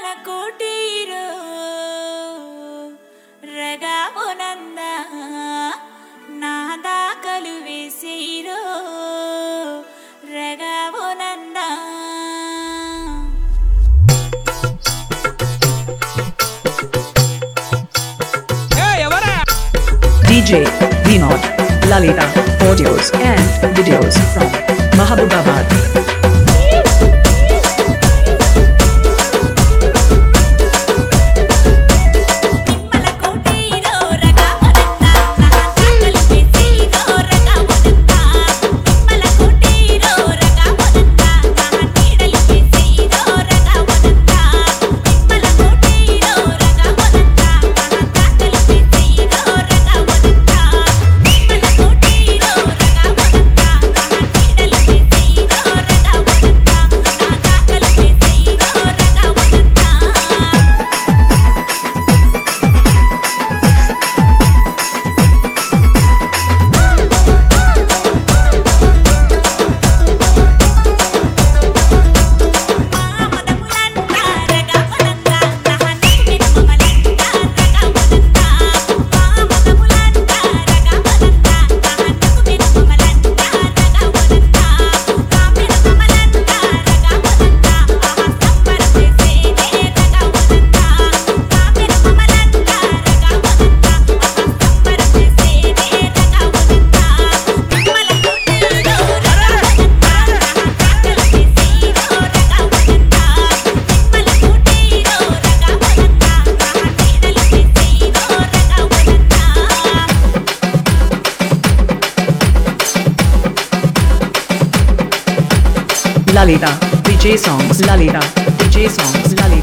కోటీరో రగామునంద నా దాకలు వేసేరో రగామునంద DJ Vinod Lalita audios and videos from Mahabubabad. Nimmala కోటీరో రగామునంద నా దాకలు వేసేరో రగామునంద నిమ్మల కోటీరో రగామునంద నా నీడలు వేసేరో రగామునంద నిమ్మల కోటీరో రగామునంద నా దాకలు వేసేరో రగామునంద నిమ్మల కోటీరో రగామునంద నా నీడలు వేసేరో రగామునంద నా దాకలు వేసేరో రగామునంద Lalita DJ songs Lalita DJ songs Lalita